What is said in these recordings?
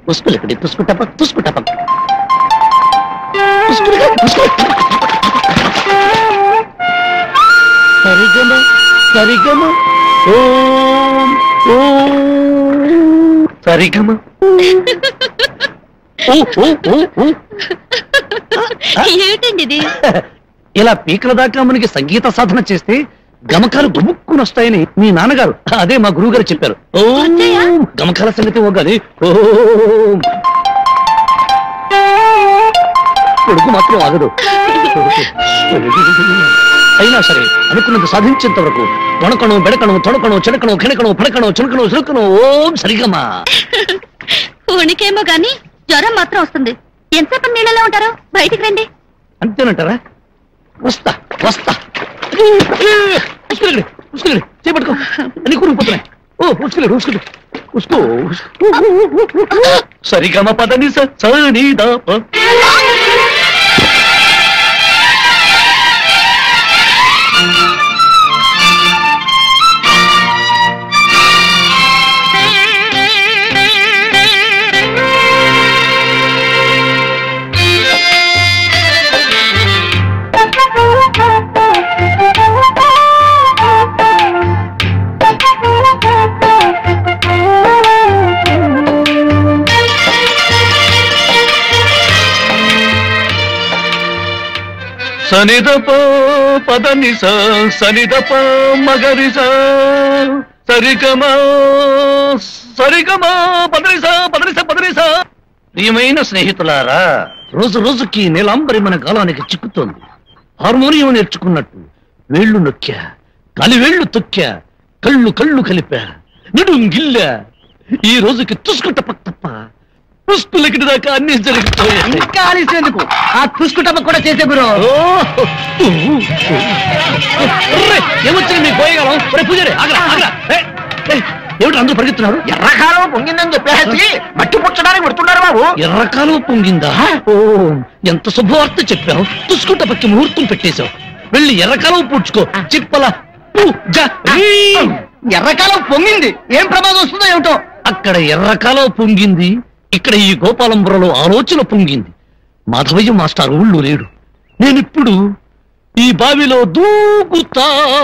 ఉస్కులకడి తుస్కుటప తుస్కుటప ఉస్కులక ఉస్కుల సరిగమ సరిగమ ఓం ఓం సరిగమ ఓ ఓ ఓ ఓ ఏమిటండి ఇది ఇలా పీకల దాకా మనకి సంగీత సాధన చేస్తే గమకాలు గుబుక్కుని వస్తాయని మీ నాన్నగారు అదే మా గురువు గారు చెప్పారు వచ్చాయా? ఓం గమకాల సంగతి ఓగాలి ఓం కొడుకు మాత్రం ఆగదు అయినా సరే అనుకున్నది సాధించేంత వరకు వణకణం బెడకణం తొడకణం చెడకణం కెనకణం పడకణం చునకణం చురుకణం ఓం సరిగమా ఉనికేమో గాని జ్వరం మాత్రం వస్తుంది ఎంతసేపు నీళ్ళలో ఉంటారు బయటికి రండి అంతేనంటారా వస్తా వస్తా ఉసుకులగడి ఉసుకులగడి చేపట్టుకో అన్ని కూరుకుపోతున్నాయి ఓ ఉసుకులగడి ఉసుకులు ఉసుకో సరిగమ పదని సని దాప సనిదప పదని సనిదప మగరి సరిగమ సరిగమ పదరిస పదరిస పదరిస ప్రియమైన స్నేహితులారా రోజు రోజుకి నీలాంబరి మన గాలానికి చిక్కుతోంది హార్మోనియం నేర్చుకున్నట్టు వేళ్ళు నొక్కా కలివేళ్లు తొక్కా కళ్ళు కళ్ళు కలిపా నడుం గిల్లా ఈ రోజుకి తుసుకుంట తప్ప పుష్పులకి దాకా అన్ని జరిగిపోయాయి ఇంకా ఆలస్యందుకు ఆ తుస్కుటప్ప కూడా చేసే గురు ఏమొచ్చింది మీ పోయగలం రే పూజారి ఆగరా ఆగరా ఏ, ఏ, ఏమిటి అందరూ పరిగెత్తున్నారు ఎర్రకాలం పొంగిందని చెప్పేసి మట్టి పుచ్చడానికి పెడుతున్నారు బాబు ఎర్రకాలం పొంగిందా ఓ ఎంత శుభవార్త చెప్పావు తుసుకుంట పక్కి ముహూర్తం పెట్టేశావు వెళ్ళి ఎర్రకాలం పూడ్చుకో చిప్పల పూజ రీ. ఎర్రకాలం పొంగింది ఏం ప్రమాదం వస్తుందో ఏమిటో అక్కడ ఎర్రకాలం పొంగింది ఇక్కడ ఈ గోపాలంపురలో ఆలోచన పొంగింది మాధవయ్య మాస్టర్ ఊళ్ళో లేడు నేనిప్పుడు ఈ బావిలో దూకుతా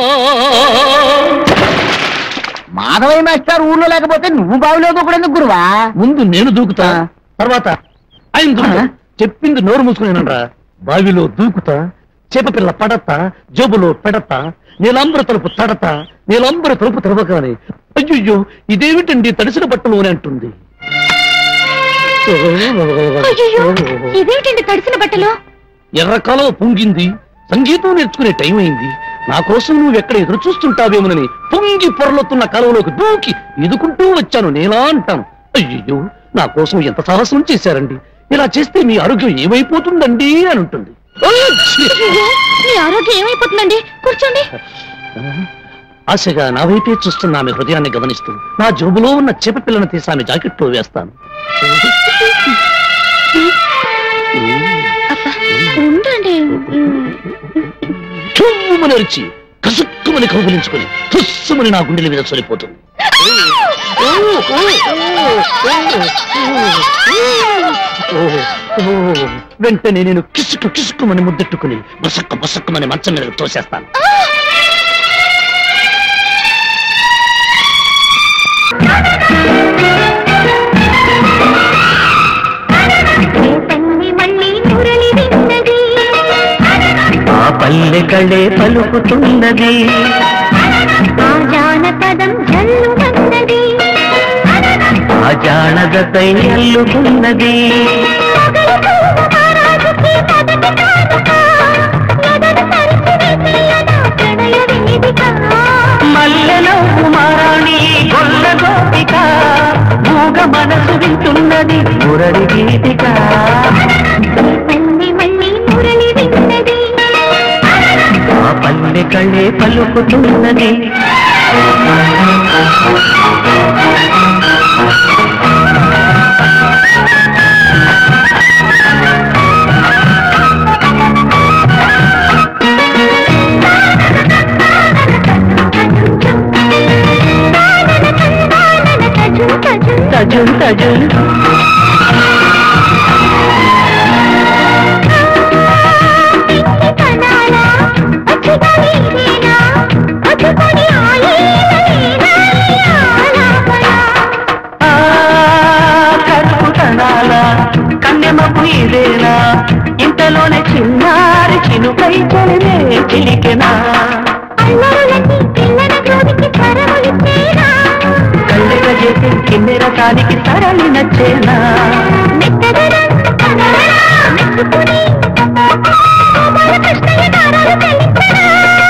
మాధవయ్య మాస్టర్ ఊళ్ళో లేకపోతే నువ్వు బావిలో దూకడెందుకు గురువా ముందు నేను దూకుతా ఆ. తర్వాత ఆయన దూకుతా. ఆ. చెప్పింది నోరు మూసుకునేనరా బావిలో దూకుతా చేపపిల్ల పడతా జోబులో పెడతా నీలాంబర తలుపు తడతా నీలాంబర తలుపు తెరవగానే అయ్యో ఇదేమిటండి తడిసిన బట్టలోనే అంటుంది అయ్యో ఇదేమిటండి తడిసిన బట్టలు ఎర్రకాలం పొంగింది సంగీతం నేర్చుకునే టైం అయింది నా కోసం నువ్వు ఎక్కడ ఎదురు చూస్తుంటావేమోనని పొంగి పొరలుతున్న కాలంలోకి దూకి ఎదుకుంటూ వచ్చాను నేలా అంటాను అయ్యో నా కోసం ఎంత సాహసం చేశారండి ఇలా చేస్తే మీ ఆరోగ్యం ఏమైపోతుందండి అని ఉంటుంది అచ్చీ! అయ్యో మీ ఆరోగ్యం ఏమైపోతుందండి కూర్చోండి ఆశగా నా వైపే చూస్తున్న ఆమె హృదయాన్ని గమనిస్తూ నా జోబులో ఉన్న చేప పిల్లను తీసి ఆమె జాకెట్లో వేస్తాను అబ్బా ఉండండి చుమ్ముని అరిచి కసుక్కుమని కౌగులించుకుని తుస్సుమని నా గుండెల మీద చొలిపోతుంది వెంటనే నేను కిసుకు కిసుకుమని ముద్దెట్టుకుని బసక్కు బసక్కుమని మంచం మీద తోసేస్తాను ఆ పల్లె కళే పలుకుతున్నది జానపదం జల్లుమన్నది ఆ జానదతై అల్లుకున్నది మల్లెలో కుమారాణి గొల్ల గోపిక మూగ మనసు వింటున్నది మురళి గీతిక మళ్ళీ మళ్ళీ మురళి విన్నది ఆ పల్లె కళే పలుకుతున్నది తజుం తజుం ఇదేనా ఇంతలోనే చిన్నారి చినుకై చలినే చిలికెనా అల్లరులకి పిల్లల జోడికి స్వరములిచ్చేనా కళ్ళెగ చేసి కిన్నెర కాలికి సరళి నచ్చేనా మెత్తదనం కదలనా మెచ్చుకుని మన కృష్ణయ్య గారాలు చెల్లించనా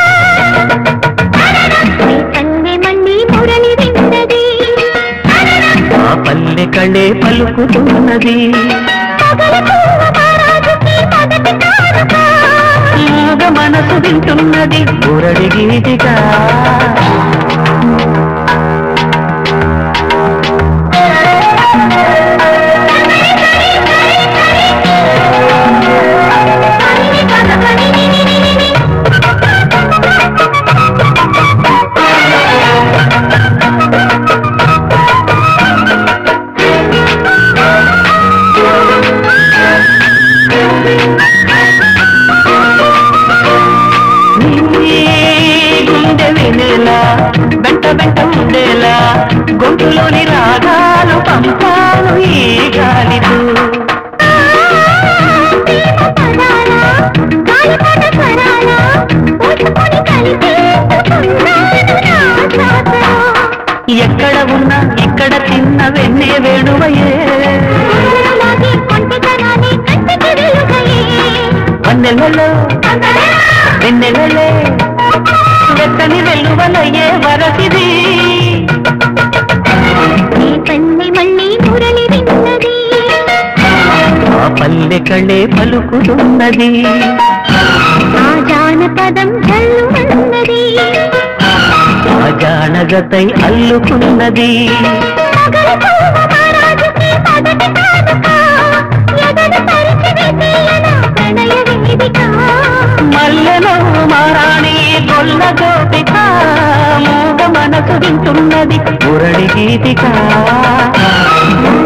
నీ కన్నె మళ్ళీ మురళి విన్నది ఆ పల్లె కళ్ళే పలుకుతున్నది పగలకు మహారాజుకి మొదటి కానుక మూగ మనసు వింటున్నది మురడి గీతిగా నీ గుండె వినేలా వెంట వెంట ఉండేలా గొంతులోని రాగాలు పంపాను ఈ గాలితో ఎక్కడ ఉన్నా ఇక్కడ తిన్న వెన్నే వేణువయే వన్నెలలో వెన్నెలలే వెత్తని వెల్లువలయ్యే వరసిది ఆ పల్లె కళ్ళే పలుకుతున్నది జానపదం జల్లుమన్నది ఆ జానగతై అల్లుకున్నది పగలకు మహారాజుకి మొదటి కానుక ఎదను పరిచి వేసేయన ప్రణయ వేదిక మల్లెలో మారాణి గొల్ల గోపిక మూగ మనసు వింటున్నది మురళి గీతిక